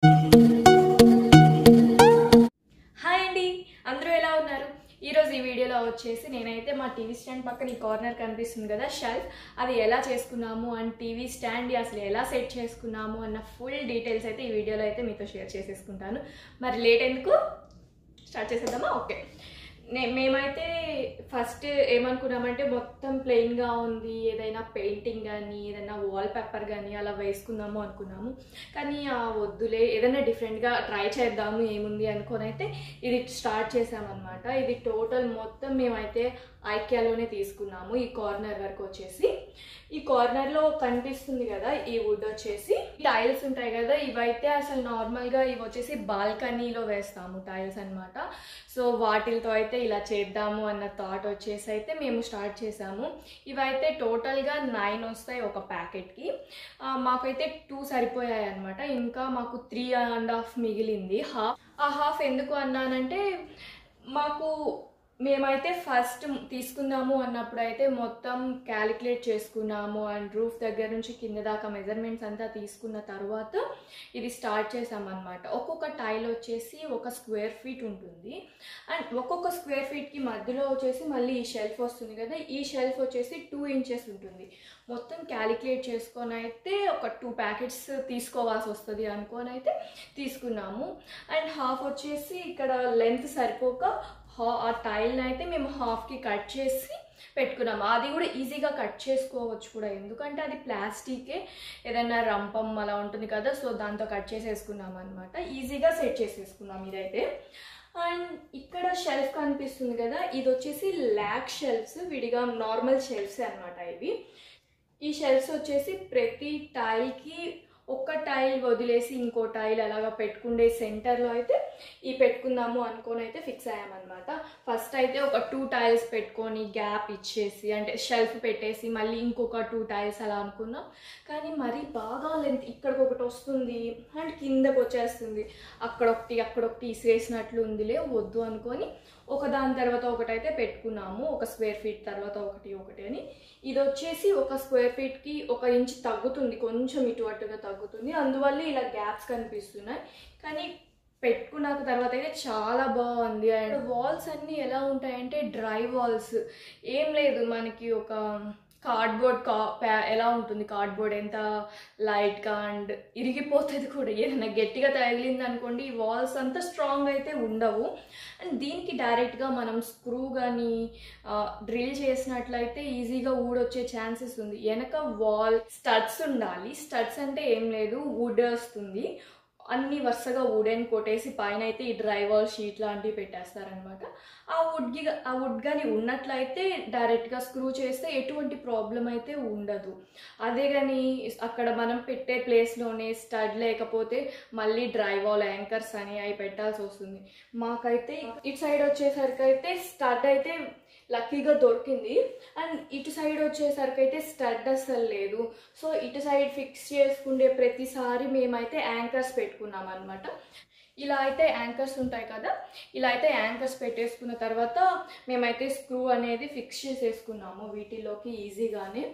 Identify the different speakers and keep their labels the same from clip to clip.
Speaker 1: hi అండి అందరూ ఎలా ఉన్నారు ఈరోజు ఈ వీడియోలో వచ్చేసి నేనైతే మా టీవీ స్టాండ్ పక్కన ఈ కార్నర్ కనిపిస్తుంది కదా షెల్ఫ్ అది ఎలా చేసుకున్నాము అండ్ టీవీ స్టాండ్ అసలు ఎలా సెట్ చేసుకున్నాము అన్న ఫుల్ డీటెయిల్స్ అయితే ఈ వీడియోలో అయితే మీతో షేర్ చేసేసుకుంటాను మరి లేట్ ఎందుకు స్టార్ట్ చేసేద్దామా ఓకే నే మేమైతే ఫస్ట్ ఏమనుకున్నామంటే మొత్తం ప్లెయిన్గా ఉంది ఏదైనా పెయింటింగ్ కానీ ఏదైనా వాల్ పేపర్ కానీ అలా వేసుకుందాము అనుకున్నాము కానీ ఆ వద్దులే ఏదైనా డిఫరెంట్గా ట్రై చేద్దాము ఏముంది అనుకొని అయితే ఇది స్టార్ట్ చేసామన్నమాట ఇది టోటల్ మొత్తం మేమైతే ఐక్యాలోనే తీసుకున్నాము ఈ కార్నర్ వరకు వచ్చేసి ఈ కార్నర్లో కనిపిస్తుంది కదా ఈ వుడ్ వచ్చేసి టైల్స్ ఉంటాయి కదా ఇవైతే అసలు నార్మల్గా ఇవి వచ్చేసి బాల్కనీలో వేస్తాము టైల్స్ అన్నమాట సో వాటితో అయితే ఇలా చేద్దాము అన్న థాట్ వచ్చేసి అయితే మేము స్టార్ట్ చేసాము ఇవైతే టోటల్గా నైన్ వస్తాయి ఒక ప్యాకెట్కి ఆ, మాకైతే టూ సరిపోయాయి అనమాట ఇంకా మాకు త్రీ అండ్ హాఫ్ మిగిలింది హాఫ్ ఆ హాఫ్ ఎందుకు అన్నానంటే మాకు మేమైతే ఫస్ట్ తీసుకుందాము అన్నప్పుడు అయితే మొత్తం క్యాలిక్యులేట్ చేసుకున్నాము అండ్ రూఫ్ దగ్గర నుంచి కింద దాకా మెజర్మెంట్స్ అంతా తీసుకున్న తర్వాత ఇది స్టార్ట్ చేసామన్నమాట ఒక్కొక్క టైల్ వచ్చేసి ఒక స్క్వేర్ ఫీట్ ఉంటుంది అండ్ ఒక్కొక్క స్క్వేర్ ఫీట్కి మధ్యలో వచ్చేసి మళ్ళీ ఈ షెల్ఫ్ వస్తుంది కదా ఈ షెల్ఫ్ వచ్చేసి టూ ఇంచెస్ ఉంటుంది మొత్తం క్యాలిక్యులేట్ చేసుకొని అయితే ఒక టూ ప్యాకెట్స్ తీసుకోవాల్సి వస్తుంది అనుకొని అయితే తీసుకున్నాము అండ్ హాఫ్ వచ్చేసి ఇక్కడ లెంత్ సరిపోక హా ఆ టైల్ని అయితే మేము హాఫ్కి కట్ చేసి పెట్టుకున్నాము అది కూడా ఈజీగా కట్ చేసుకోవచ్చు కూడా ఎందుకంటే అది ప్లాస్టికే ఏదైనా రంపం అలా ఉంటుంది కదా సో దాంతో కట్ చేసేసుకున్నాం అనమాట ఈజీగా సెట్ చేసేసుకున్నాం ఇదైతే అండ్ ఇక్కడ షెల్ఫ్ కనిపిస్తుంది కదా ఇది వచ్చేసి ల్యాక్ షెల్ఫ్స్ విడిగా నార్మల్ షెల్ఫ్స్ అనమాట ఇవి ఈ షెల్ఫ్స్ వచ్చేసి ప్రతి టైల్కి ఒక్క టైల్ వదిలేసి ఇంకో టైల్ అలాగా పెట్టుకుండే సెంటర్లో అయితే ఈ పెట్టుకుందాము అనుకొని అయితే ఫిక్స్ అయ్యామన్నమాట ఫస్ట్ అయితే ఒక టూ టైల్స్ పెట్టుకొని గ్యాప్ ఇచ్చేసి అంటే షెల్ఫ్ పెట్టేసి మళ్ళీ ఇంకొక టూ టైల్స్ అలా అనుకున్నాం కానీ మరీ బాగా లెంత్ ఇక్కడికి ఒకటి వస్తుంది అండ్ కిందకు వచ్చేస్తుంది అక్కడొకటి అక్కడొకటి ఇసిరేసినట్లు ఉందిలే వద్దు అనుకొని ఒక దాని తర్వాత ఒకటి అయితే పెట్టుకున్నాము ఒక స్క్వేర్ ఫీట్ తర్వాత ఒకటి ఒకటి అని ఇది వచ్చేసి ఒక స్క్వేర్ ఫీట్కి ఒక ఇంచ్ తగ్గుతుంది కొంచెం ఇటు అటుగా తగ్గుతుంది అందువల్ల ఇలా గ్యాప్స్ కనిపిస్తున్నాయి కానీ పెట్టుకున్నాక తర్వాత అయితే చాలా బాగుంది అండ్ వాల్స్ అన్నీ ఎలా ఉంటాయంటే డ్రై వాల్స్ ఏం లేదు మనకి ఒక కార్డ్బోర్డ్ కా ప్యా- ఎలా ఉంటుంది కార్డ్బోర్డ్ ఎంత లైట్గా అండ్ ఇరిగిపోతుంది కూడా ఏదైనా గట్టిగా తగిలింది అనుకోండి ఈ వాల్స్ అంతా స్ట్రాంగ్ అయితే ఉండవు అండ్ దీనికి డైరెక్ట్గా మనం స్క్రూ కానీ డ్రిల్ చేసినట్లయితే ఈజీగా ఊడొచ్చే ఛాన్సెస్ ఉంది వెనక వాల్ స్టడ్స్ ఉండాలి స్టడ్స్ అంటే ఏం లేదు వుడ్ వస్తుంది అన్ని వరుసగా వుడెన్ కొట్టేసి పైన అయితే ఈ డ్రైవర్ షీట్ లాంటివి పెట్టేస్తారనమాట ఆ వుడ్కి ఆ వుడ్ కానీ ఉన్నట్లయితే డైరెక్ట్గా స్క్రూ చేస్తే ఎటువంటి ప్రాబ్లం అయితే ఉండదు అదే కానీ అక్కడ మనం పెట్టే ప్లేస్లోనే స్టడ్ లేకపోతే మళ్ళీ డ్రైవాల్ యాంకర్స్ అని అవి పెట్టాల్సి వస్తుంది మాకైతే ఇటు సైడ్ వచ్చేసరికి అయితే స్టడ్ అయితే లక్కీగా దొరికింది అండ్ ఇటు సైడ్ వచ్చేసరికి అయితే స్టడ్ అస్సలు లేదు సో ఇటు సైడ్ ఫిక్స్ చేసుకునే ప్రతిసారి మేమైతే యాంకర్స్ పెట్టుకున్నాం అనమాట ఇలా అయితే యాంకర్స్ ఉంటాయి కదా ఇలా అయితే యాంకర్స్ పెట్టేసుకున్న తర్వాత మేమైతే స్క్రూ అనేది ఫిక్స్ చేసేసుకున్నాము వీటిలోకి ఈజీగానే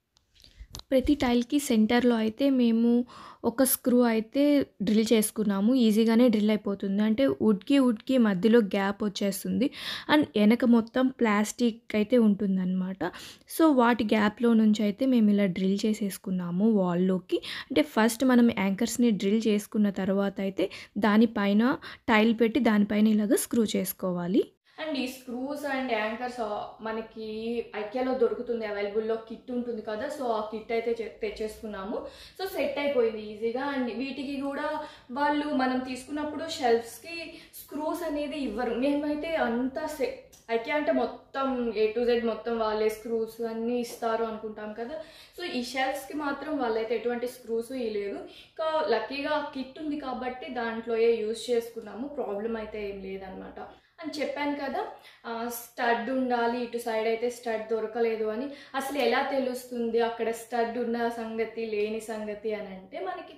Speaker 2: ప్రతి టైల్కి సెంటర్లో అయితే మేము ఒక స్క్రూ అయితే డ్రిల్ చేసుకున్నాము ఈజీగానే డ్రిల్ అయిపోతుంది అంటే వుడ్కి వుడ్కి మధ్యలో గ్యాప్ వచ్చేస్తుంది అండ్ వెనక మొత్తం ప్లాస్టిక్ అయితే ఉంటుందన్నమాట సో వాటి గ్యాప్లో నుంచి అయితే మేము ఇలా డ్రిల్ చేసేసుకున్నాము వాల్లోకి అంటే ఫస్ట్ మనం యాంకర్స్ని డ్రిల్ చేసుకున్న తర్వాత అయితే దానిపైన టైల్ పెట్టి దానిపైన ఇలాగ స్క్రూ చేసుకోవాలి
Speaker 1: అండ్ ఈ స్క్రూస్ అండ్ యాంకర్స్ మనకి ఐక్యాలో దొరుకుతుంది అవైలబుల్లో కిట్ ఉంటుంది కదా సో ఆ కిట్ అయితే చె- తెచ్చేసుకున్నాము సో సెట్ అయిపోయింది ఈజీగా అండ్ వీటికి కూడా వాళ్ళు మనం తీసుకున్నప్పుడు షెల్ఫ్స్కి స్క్రూస్ అనేది ఇవ్వరు మేమైతే అంతా సె ఐక్యా అంటే మొత్తం ఏ టు జెడ్ మొత్తం వాళ్ళే స్క్రూస్ అన్నీ ఇస్తారు అనుకుంటాం కదా సో ఈ షెల్ఫ్స్కి మాత్రం వాళ్ళైతే ఎటువంటి స్క్రూస్ ఇవ్వలేదు ఇంకా లక్కీగా కిట్ ఉంది కాబట్టి దాంట్లోయే యూస్ చేసుకున్నాము ప్రాబ్లం అయితే ఏం లేదనమాట అని చెప్పాను కదా స్టడ్ ఉండాలి ఇటు సైడ్ అయితే స్టడ్ దొరకలేదు అని అసలు ఎలా తెలుస్తుంది అక్కడ స్టడ్ ఉన్న సంగతి లేని సంగతి అని అంటే మనకి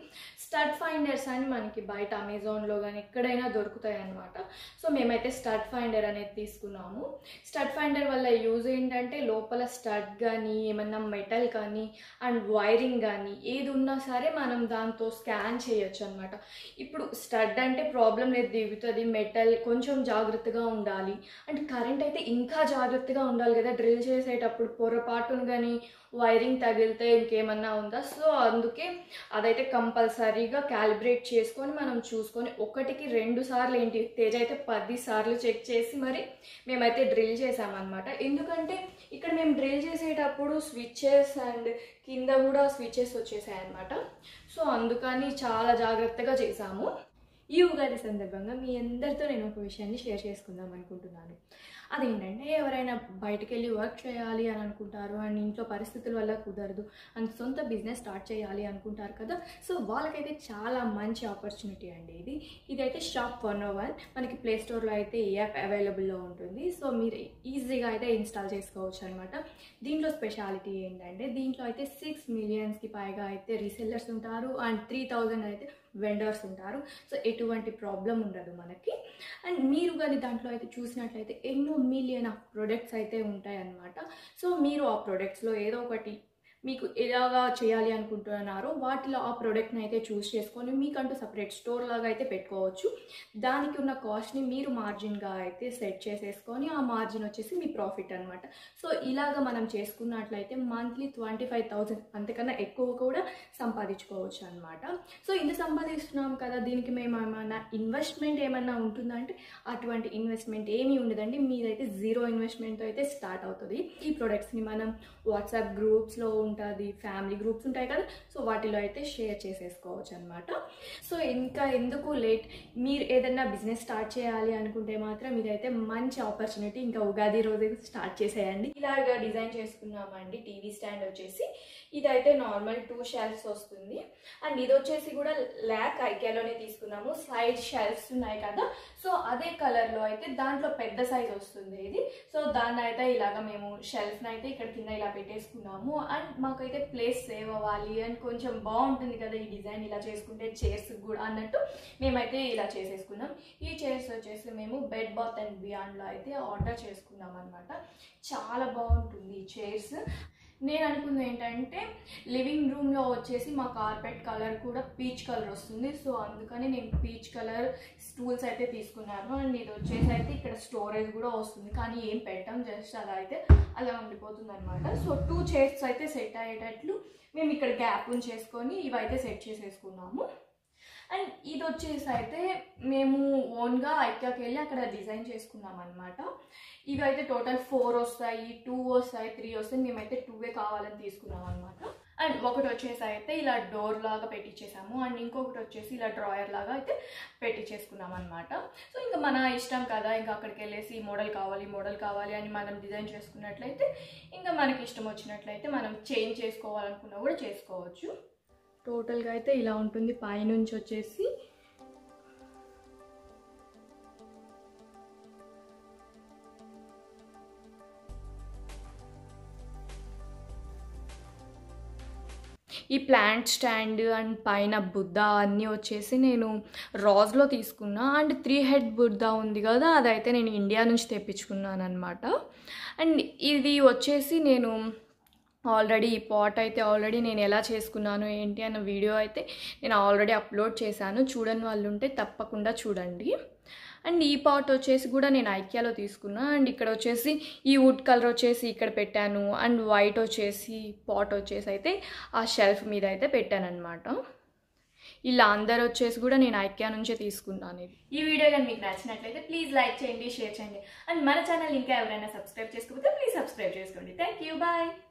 Speaker 1: స్టడ్ ఫైండర్స్ అని మనకి బయట అమెజాన్లో కానీ ఎక్కడైనా దొరుకుతాయి అన్నమాట సో మేమైతే స్టడ్ ఫైండర్ అనేది తీసుకున్నాము స్టడ్ ఫైండర్ వల్ల యూజ్ ఏంటంటే లోపల స్టడ్ కానీ ఏమన్నా మెటల్ కానీ అండ్ వైరింగ్ కానీ ఏది ఉన్నా సరే మనం దాంతో స్కాన్ చేయొచ్చు అనమాట ఇప్పుడు స్టడ్ అంటే ప్రాబ్లం లేదు దిగుతుంది మెటల్ కొంచెం జాగ్రత్తగా ఉండాలి అండ్ కరెంట్ అయితే ఇంకా జాగ్రత్తగా ఉండాలి కదా డ్రిల్ చేసేటప్పుడు పొరపాటును కానీ వైరింగ్ తగిలితే ఇంకేమన్నా ఉందా సో అందుకే అదైతే కంపల్సరీగా క్యాలిబ్రేట్ చేసుకొని మనం చూసుకొని ఒకటికి రెండు సార్లు ఏంటి తేజ్ అయితే పది సార్లు చెక్ చేసి మరి మేమైతే డ్రిల్ చేసామన్నమాట ఎందుకంటే ఇక్కడ మేము డ్రిల్ చేసేటప్పుడు స్విచ్చెస్ అండ్ కింద కూడా స్విచ్చెస్ వచ్చేసాయి అనమాట సో అందుకని చాలా జాగ్రత్తగా చేసాము ఈ ఉగాది సందర్భంగా మీ అందరితో నేను ఒక విషయాన్ని షేర్ చేసుకుందాం అనుకుంటున్నాను అదేంటంటే ఎవరైనా బయటకు వెళ్ళి వర్క్ చేయాలి అని అనుకుంటారు అండ్ ఇంట్లో పరిస్థితుల వల్ల కుదరదు అండ్ సొంత బిజినెస్ స్టార్ట్ చేయాలి అనుకుంటారు కదా సో వాళ్ళకైతే చాలా మంచి ఆపర్చునిటీ అండి ఇది ఇదైతే షాప్ వన్ ఓ వన్ మనకి ప్లే స్టోర్లో అయితే ఈ యాప్ అవైలబుల్లో ఉంటుంది సో మీరు ఈజీగా అయితే ఇన్స్టాల్ చేసుకోవచ్చు అనమాట దీంట్లో స్పెషాలిటీ ఏంటంటే దీంట్లో అయితే సిక్స్ మిలియన్స్కి పైగా అయితే రీసెల్లర్స్ ఉంటారు అండ్ త్రీ థౌజండ్ అయితే వెండర్స్ ఉంటారు సో ఎటువంటి ప్రాబ్లం ఉండదు మనకి అండ్ మీరు కానీ దాంట్లో అయితే చూసినట్లయితే ఎన్నో మిలియన్ ఆఫ్ ప్రొడక్ట్స్ అయితే ఉంటాయి అన్నమాట సో మీరు ఆ ప్రొడక్ట్స్లో ఏదో ఒకటి మీకు ఎలాగా చేయాలి అనుకుంటున్నారో వాటిలో ఆ ప్రోడక్ట్ని అయితే చూస్ చేసుకొని మీకంటూ సపరేట్ స్టోర్ లాగా అయితే పెట్టుకోవచ్చు దానికి ఉన్న కాస్ట్ని మీరు మార్జిన్గా అయితే సెట్ చేసేసుకొని ఆ మార్జిన్ వచ్చేసి మీ ప్రాఫిట్ అనమాట సో ఇలాగ మనం చేసుకున్నట్లయితే మంత్లీ ట్వంటీ ఫైవ్ థౌజండ్ అంతకన్నా ఎక్కువ కూడా సంపాదించుకోవచ్చు అనమాట సో ఇంత సంపాదిస్తున్నాం కదా దీనికి మేము ఏమన్నా ఇన్వెస్ట్మెంట్ ఏమన్నా ఉంటుందంటే అటువంటి ఇన్వెస్ట్మెంట్ ఏమీ ఉండదండి మీదైతే జీరో ఇన్వెస్ట్మెంట్తో అయితే స్టార్ట్ అవుతుంది ఈ ప్రొడక్ట్స్ని మనం వాట్సాప్ గ్రూప్స్లో ఉంటుంది ఫ్యామిలీ గ్రూప్స్ ఉంటాయి కదా సో వాటిలో అయితే షేర్ చేసేసుకోవచ్చు అనమాట సో ఇంకా ఎందుకు లేట్ మీరు ఏదైనా బిజినెస్ స్టార్ట్ చేయాలి అనుకుంటే మాత్రం ఇదైతే మంచి ఆపర్చునిటీ ఇంకా ఉగాది రోజు స్టార్ట్ చేసేయండి ఇలాగా డిజైన్ చేసుకున్నామండి టీవీ స్టాండ్ వచ్చేసి ఇదైతే నార్మల్ టూ షెల్ఫ్స్ వస్తుంది అండ్ ఇది వచ్చేసి కూడా ల్యాక్ ఐకియాలోనే తీసుకున్నాము సైడ్ షెల్ఫ్స్ ఉన్నాయి కదా సో అదే కలర్లో అయితే దాంట్లో పెద్ద సైజ్ వస్తుంది ఇది సో దాన్ని అయితే ఇలాగ మేము షెల్ఫ్ని అయితే ఇక్కడ కింద ఇలా పెట్టేసుకున్నాము అండ్ మాకైతే ప్లేస్ సేవ్ అవ్వాలి అండ్ కొంచెం బాగుంటుంది కదా ఈ డిజైన్ ఇలా చేసుకుంటే చైర్స్ కూడా అన్నట్టు మేమైతే ఇలా చేసేసుకున్నాం ఈ చైర్స్ వచ్చేసి మేము బెడ్ బాత్ అండ్ బియాండ్లో అయితే ఆర్డర్ చేసుకున్నాం అనమాట చాలా బాగుంటుంది ఈ చైర్స్ నేను అనుకుంది ఏంటంటే లివింగ్ రూమ్లో వచ్చేసి మా కార్పెట్ కలర్ కూడా పీచ్ కలర్ వస్తుంది సో అందుకని నేను పీచ్ కలర్ స్టూల్స్ అయితే తీసుకున్నాను అండ్ ఇది వచ్చేసి అయితే ఇక్కడ స్టోరేజ్ కూడా వస్తుంది కానీ ఏం పెట్టాం జస్ట్ అలా అయితే అలా ఉండిపోతుంది అనమాట సో టూ చైర్స్ అయితే సెట్ అయ్యేటట్లు మేము ఇక్కడ గ్యాప్ ఉంచేసుకొని ఇవైతే సెట్ చేసేసుకున్నాము అండ్ ఇది వచ్చేసి అయితే మేము ఓన్గా ఐక్యాకి వెళ్ళి అక్కడ డిజైన్ చేసుకున్నాం అనమాట ఇవి అయితే టోటల్ ఫోర్ వస్తాయి టూ వస్తాయి త్రీ వస్తాయి మేమైతే టూవే కావాలని తీసుకున్నాం అనమాట అండ్ ఒకటి వచ్చేసి అయితే ఇలా డోర్ లాగా పెట్టించేసాము అండ్ ఇంకొకటి వచ్చేసి ఇలా డ్రాయర్ లాగా అయితే పెట్టించేసుకున్నాం అనమాట సో ఇంకా మన ఇష్టం కదా ఇంకా అక్కడికి వెళ్ళేసి ఈ మోడల్ కావాలి ఈ మోడల్ కావాలి అని మనం డిజైన్ చేసుకున్నట్లయితే ఇంకా మనకి ఇష్టం వచ్చినట్లయితే మనం చేంజ్ చేసుకోవాలనుకున్నా కూడా చేసుకోవచ్చు టోటల్గా అయితే ఇలా ఉంటుంది పైనుంచి వచ్చేసి ఈ ప్లాంట్ స్టాండ్ అండ్ పైన బుద్ధ అన్నీ వచ్చేసి నేను రాజ్లో తీసుకున్నా అండ్ త్రీ హెడ్ బుద్ధ ఉంది కదా అదైతే నేను ఇండియా నుంచి తెప్పించుకున్నాను అనమాట అండ్ ఇది వచ్చేసి నేను ఆల్రెడీ ఈ పాట్ అయితే ఆల్రెడీ నేను ఎలా చేసుకున్నాను ఏంటి అన్న వీడియో అయితే నేను ఆల్రెడీ అప్లోడ్ చేశాను చూడని వాళ్ళు ఉంటే తప్పకుండా చూడండి అండ్ ఈ పాట్ వచ్చేసి కూడా నేను ఐక్యాలో తీసుకున్నా అండ్ ఇక్కడ వచ్చేసి ఈ వుడ్ కలర్ వచ్చేసి ఇక్కడ పెట్టాను అండ్ వైట్ వచ్చేసి పాట్ వచ్చేసి అయితే ఆ షెల్ఫ్ మీద అయితే పెట్టాను అనమాట ఇలా అందరు వచ్చేసి కూడా నేను ఐక్యా నుంచే తీసుకున్నాను ఇది ఈ వీడియో కానీ మీకు నచ్చినట్లయితే ప్లీజ్ లైక్ చేయండి షేర్ చేయండి అండ్ మన ఛానల్ ఇంకా ఎవరైనా సబ్స్క్రైబ్ చేసుకోకపోతే ప్లీజ్ సబ్స్క్రైబ్ చేసుకోండి థ్యాంక్ యూ బాయ్